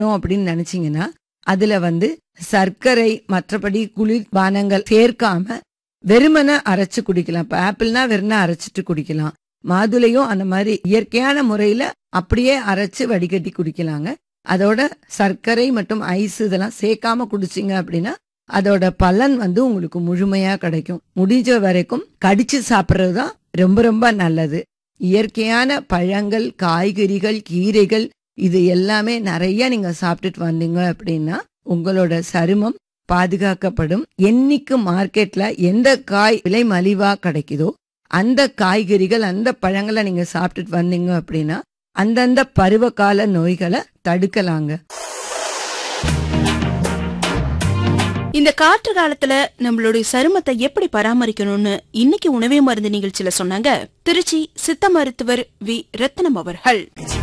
சாப்பிடணும் அப்படின்னு நினைச்சீங்கன்னா அதுல வந்து சர்க்கரை மற்றபடி குளிர்பானங்கள் சேர்க்காம வெறுமனை அரைச்சு குடிக்கலாம் இப்ப ஆப்பிள்னா வெறுமனே அரைச்சிட்டு குடிக்கலாம் மாதுளையும் அந்த மாதிரி இயற்கையான முறையில அப்படியே அரைச்சு வடிகட்டி குடிக்கலாங்க அதோட சர்க்கரை மற்றும் ஐஸ் இதெல்லாம் சேர்க்காம குடிச்சிங்க அப்படின்னா அதோட பலன் வந்து உங்களுக்கு முழுமையா கிடைக்கும் முடிஞ்ச வரைக்கும் கடிச்சு சாப்பிட்றது தான் ரொம்ப ரொம்ப நல்லது இயற்கையான பழங்கள் காய்கறிகள் கீரைகள் இது எல்லாமே நிறைய நீங்க சாப்பிட்டுட்டு வந்தீங்க அப்படின்னா உங்களோட சருமம் பாதுகாக்கப்படும் என்னைக்கு மார்க்கெட்ல எந்த காய் விலை மலிவா கிடைக்குதோ அந்த காய்கறிகள் அந்த பழங்களை நீங்க சாப்பிட்டுட்டு வந்தீங்க அப்படின்னா அந்தந்த பருவகால நோய்களை தடுக்கலாங்க இந்த காற்று காலத்துல நம்மளுடைய சருமத்தை எப்படி பராமரிக்கணும்னு இன்னைக்கு உணவே மருந்து நிகழ்ச்சியில சொன்னாங்க திருச்சி சித்த மருத்துவர் வி ரத்னம் அவர்கள்